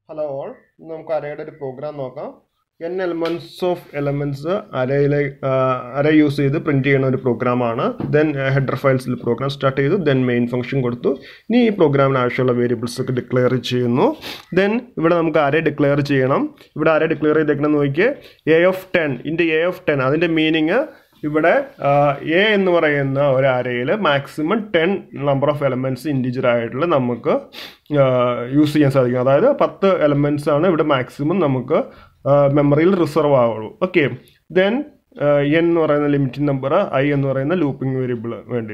hello all നമുക്ക് അരയുടെ ഒരു program നോക്കാം എൻ എലമെൻറ്റ്സ് ഓഫ് എലമെൻറ്റ്സ് അരയിലെ അര യൂസ് ചെയ്ത് പ്രിൻറ്റ് ചെയ്യുന്ന ഒരു പ്രോഗ്രാമാണ് ദെൻ ഹെഡർ ഫയൽസിൽ പ്രോഗ്രാം സ്റ്റാർട്ട് ചെയ്തു ദെൻ മെയിൻ ഫംഗ്ഷൻ കൊടുത്തു ഇനി ഈ പ്രോഗ്രാമിന് ആവശ്യമുള്ള വേരിയബിൾസ് ഒക്കെ ഡിക്ലെയർ ചെയ്യുന്നു ദെൻ ഇവിടെ നമുക്ക് അര ഡിക്ലെയർ ചെയ്യണം ഇവിടെ അര ഡിക്ലെയർ ചെയ്തേക്കണം നോക്കിയേ എ ഓഫ് ടെൻ ഇൻ്റെ എ ഓഫ് ടെൻ അതിൻ്റെ മീനിങ് ഇവിടെ എ എന്ന് പറയുന്ന ഒരു അരയിൽ maximum ten number of elements integer ആയിട്ടുള്ള നമുക്ക് യൂസ് ചെയ്യാൻ സാധിക്കും അതായത് പത്ത് എലമെൻറ്റ്സ് ആണ് ഇവിടെ മാക്സിമം നമുക്ക് മെമ്മറിയിൽ റിസർവ് ആവുള്ളൂ ഓക്കെ ദെൻ എൻ എന്ന് പറയുന്ന ലിമിറ്റിംഗ് നമ്പർ ഐ എന്ന് പറയുന്ന ലൂപ്പിംഗ് വേരിയബിൾ വേണ്ടി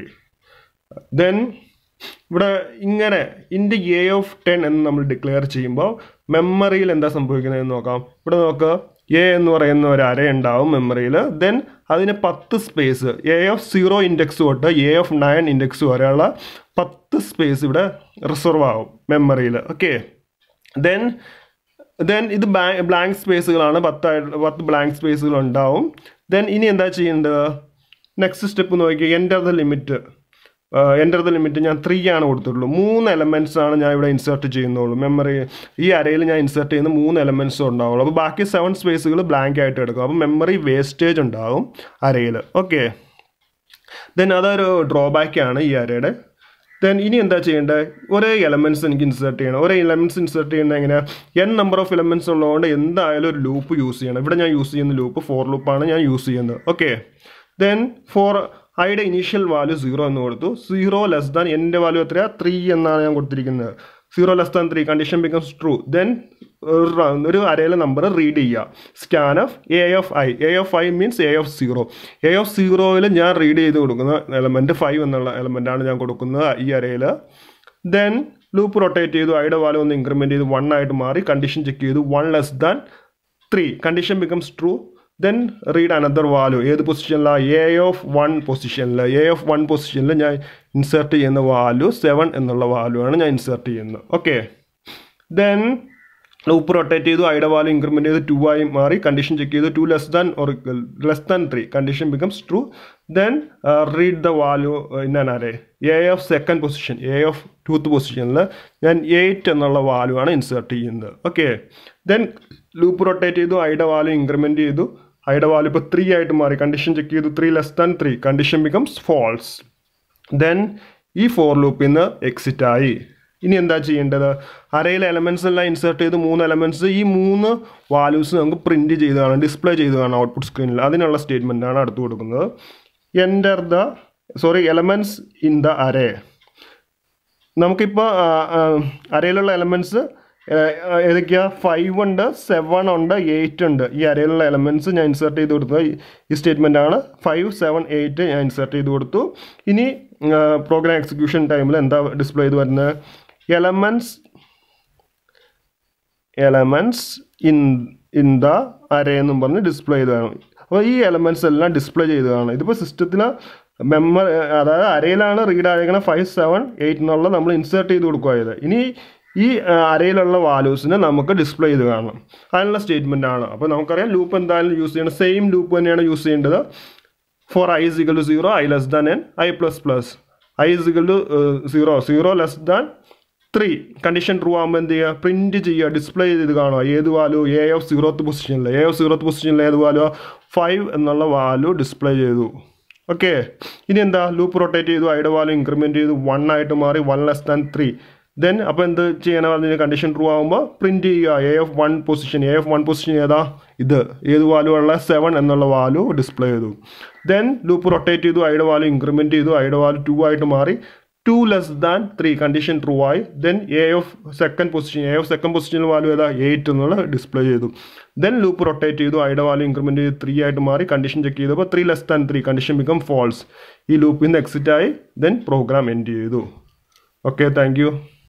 ദെൻ ഇവിടെ ഇങ്ങനെ ഇൻ്റെ എ ഓഫ് ടെൻ എന്ന് നമ്മൾ ഡിക്ലെയർ ചെയ്യുമ്പോൾ മെമ്മറിയിൽ എന്താ സംഭവിക്കുന്നതെന്ന് നോക്കാം ഇവിടെ നോക്കുക എ എന്ന് പറയുന്ന ഒരു അര ഉണ്ടാവും മെമ്മറിയിൽ ദെൻ അതിന് പത്ത് space a of zero index തൊട്ട് എ ഓഫ് നയൻ ഇൻഡെക്സ് വരെയുള്ള പത്ത് സ്പേസ് ഇവിടെ റിസർവ് ആവും മെമ്മറിയിൽ ഓക്കെ ദെൻ ദെൻ ഇത് ബ്ലാങ്ക് സ്പേസുകളാണ് പത്തായിട്ട് പത്ത് ബ്ലാങ്ക് സ്പേസുകൾ ഉണ്ടാവും ദെൻ ഇനി എന്താ ചെയ്യേണ്ടത് നെക്സ്റ്റ് സ്റ്റെപ്പ് നോക്കി enter the limit enter the limit ഞാൻ ത്രീ ആണ് കൊടുത്തിട്ടുള്ളൂ മൂന്ന് എലമെൻറ്റ്സ് ആണ് ഞാൻ ഇവിടെ ഇൻസേർട്ട് ചെയ്യുന്നുള്ളൂ മെമ്മറി ഈ അരയിൽ ഞാൻ ഇൻസേർട്ട് ചെയ്യുന്ന മൂന്ന് എലമെൻറ്റ്സ് ഉണ്ടാവുള്ളൂ അപ്പോൾ ബാക്കി സെവൻ സ്പേസുകൾ ബ്ലാങ്ക് ആയിട്ട് എടുക്കും അപ്പോൾ മെമ്മറി വേസ്റ്റേജ് ഉണ്ടാവും അരയിൽ ഓക്കെ ദെൻ അതൊരു ഡ്രോബാക്ക് ആണ് ഈ അരയുടെ ദെൻ ഇനി എന്താ ചെയ്യേണ്ടത് ഒരേ എലമെൻറ്റ്സ് എനിക്ക് ഇൻസേർട്ട് ചെയ്യണം ഒരേ എലമെൻറ്റ്സ് ഇൻസേർട്ട് ചെയ്യുന്നത് എങ്ങനെ എൻ നമ്പർ ഓഫ് എലമെൻറ്റ്സ് ഉള്ളതുകൊണ്ട് എന്തായാലും ഒരു ലൂപ്പ് യൂസ് ചെയ്യണം ഇവിടെ ഞാൻ യൂസ് ചെയ്യുന്ന ലൂപ്പ് ഫോർ ലൂപ്പാണ് ഞാൻ യൂസ് ചെയ്യുന്നത് ഓക്കെ ദെൻ ഫോർ ഐയുടെ ഇനീഷ്യൽ വാല്യൂ സീറോ എന്ന് കൊടുത്തു സീറോ ലെസ് ദാൻ എൻ്റെ വാല്യൂ എത്രയാണ് ത്രീ എന്നാണ് ഞാൻ കൊടുത്തിരിക്കുന്നത് zero less than three condition becomes true then ഒരു അരയിലെ നമ്പർ റീഡ് ചെയ്യുക scan of a of i a of i means a of zero a of സീറോയിൽ ഞാൻ റീഡ് ചെയ്ത് കൊടുക്കുന്ന എലമെൻറ്റ് ഫൈവ് എന്നുള്ള എലമെൻറ്റാണ് ഞാൻ കൊടുക്കുന്നത് ഈ അരയിൽ ദെൻ ലൂപ്പ് റൊട്ടേറ്റ് ചെയ്തു ഐയുടെ വാല്യൂ ഒന്ന് ഇൻക്രിമെൻറ്റ് ചെയ്ത് വൺ ആയിട്ട് മാറി കണ്ടീഷൻ ചെക്ക് ചെയ്തു one less than three condition becomes true then read another value ഏത് പൊസിഷനിലാണ് എ ഓഫ് വൺ പൊസിഷനിൽ എ ഓഫ് വൺ പൊസിഷനിൽ ഞാൻ ഇൻസേർട്ട് ചെയ്യുന്ന വാല്യൂ സെവൻ എന്നുള്ള വാല്യൂ ആണ് ഞാൻ ഇൻസേർട്ട് ചെയ്യുന്നത് ഓക്കെ ദെൻ ലൂപ്പ് റൊട്ടേറ്റ് ചെയ്തു ഐയുടെ വാല്യൂ ഇൻക്രിമെൻറ്റ് ചെയ്ത് ടു ആയി മാറി കണ്ടീഷൻ ചെക്ക് ചെയ്തു two less than or less than three condition becomes true then read the value in an array a of second position a of tooth പൊസിഷനിൽ ഞാൻ eight എന്നുള്ള value ആണ് insert ചെയ്യുന്നത് okay then loop rotate ചെയ്തു ഐയുടെ value increment ചെയ്തു ഐയുടെ value ഇപ്പോൾ ത്രീ ആയിട്ട് മാറി കണ്ടീഷൻ ചെക്ക് ചെയ്തു three less than three condition becomes false then ഈ ഫോർ ലൂപ്പിൽ നിന്ന് എക്സിറ്റ് ആയി ഇനി എന്താ ചെയ്യേണ്ടത് അരയിലെ എലമെൻറ്റ്സ് എല്ലാം ഇൻസേർട്ട് ചെയ്ത് മൂന്ന് എലമെൻറ്റ്സ് ഈ മൂന്ന് വാല്യൂസ് നമുക്ക് പ്രിൻറ്റ് ചെയ്ത് കാണാം ഡിസ്പ്ലേ ചെയ്ത് കാണാം ഔട്ട്പുട്ട് സ്ക്രീനിൽ അതിനുള്ള സ്റ്റേറ്റ്മെൻ്റ് ആണ് അടുത്ത് കൊടുക്കുന്നത് enter the sorry elements in the array നമുക്കിപ്പോൾ അരയിലുള്ള എലമെൻറ്റ്സ് ഏതൊക്കെയാണ് ഫൈവ് ഉണ്ട് സെവൻ ഉണ്ട് എയ്റ്റ് ഉണ്ട് ഈ അരയിലുള്ള എലമെൻറ്റ്സ് ഞാൻ ഇൻസേർട്ട് ചെയ്ത് കൊടുത്തത് ഈ സ്റ്റേറ്റ്മെൻ്റ് ആണ് ഫൈവ് സെവൻ എയ്റ്റ് ഞാൻ ഇൻസേർട്ട് ചെയ്ത് കൊടുത്തു ഇനി പ്രോഗ്രാം എക്സിക്യൂഷൻ ടൈമിൽ എന്താ ഡിസ്പ്ലേ ചെയ്ത് വരുന്നത് elements elements in in the array എന്നും പറഞ്ഞ് ഡിസ്പ്ലേ ചെയ്ത് കാണും അപ്പോൾ ഈ എലമെൻറ്റ്സ് എല്ലാം ഡിസ്പ്ലേ ചെയ്ത് കാണും ഇതിപ്പോൾ സിസ്റ്റത്തിൽ മെമ്മറി അതായത് അരയിലാണ് റീഡ് ആയിരിക്കണം ഫൈവ് സെവൻ എയ്റ്റ് എന്നുള്ള നമ്മൾ ഇൻസേർട്ട് ചെയ്ത് കൊടുക്കുക ഇനി ഈ അരയിലുള്ള വാല്യൂസിനെ നമുക്ക് ഡിസ്പ്ലേ ചെയ്ത് കാണണം അതിനുള്ള സ്റ്റേറ്റ്മെൻ്റ് ആണ് അപ്പോൾ നമുക്കറിയാം ലൂപ്പ് എന്തായാലും യൂസ് ചെയ്യണം സെയിം ലൂപ്പ് തന്നെയാണ് യൂസ് ചെയ്യേണ്ടത് for i is equal to zero i less than n i plus plus i is equal to zero zero less than three condition true ആകുമ്പോൾ എന്ത് ചെയ്യുക പ്രിൻറ്റ് ചെയ്യുക ഡിസ്പ്ലേ ചെയ്ത് കാണുക ഏത് വാല്യൂ എ ഓഫ് സീറോത്ത് പൊസിഷനിൽ എ ഓഫ് സീറോത്ത് പൊസിഷനിൽ ഏത് വാല്യൂ ഫൈവ് എന്നുള്ള വാല്യൂ ഡിസ്പ്ലേ ചെയ്തു ഓക്കെ ഇനി എന്താ ലൂപ്പ് റൊട്ടേറ്റ് ചെയ്തു ഐയുടെ വാല്യൂ ഇൻക്രിമെൻറ്റ് ചെയ്തു വൺ ആയിട്ട് മാറി one less than three then അപ്പോൾ എന്ത് ചെയ്യണം അതിന് കണ്ടീഷൻ ട്രൂ ആകുമ്പോൾ പ്രിൻറ്റ് ചെയ്യുക a of one position a of one position ഏതാ ഇത് ഏത് വാല്യൂ ഉള്ള സെവൻ എന്നുള്ള വാല്യൂ ഡിസ്പ്ലേ ചെയ്തു ദെൻ ലൂപ്പ് റൊട്ടേറ്റ് ചെയ്തു ഐയുടെ വാല്യൂ ഇൻക്രിമെൻറ്റ് ചെയ്തു ഐയുടെ വാല്യൂ ടു ആയിട്ട് മാറി two less than three condition true ആയി then a of second position a of second പൊസിഷനിൽ വാല്യൂ ഏതാ എയ്റ്റ് എന്നുള്ള ഡിസ്പ്ലേ ചെയ്തു ദെൻ ലൂപ്പ് റൊട്ടേറ്റ് ചെയ്തു ഐയുടെ വാല്യൂ ഇൻക്രിമെൻറ്റ് ചെയ്ത് ത്രീ ആയിട്ട് മാറി കണ്ടീഷൻ ചെക്ക് ചെയ്തപ്പോൾ three less than three condition become false ഈ ലൂപ്പിൽ നിന്ന് എക്സിറ്റ് ആയി ദെൻ പ്രോഗ്രാം എൻഡ് ചെയ്തു ഓക്കെ താങ്ക്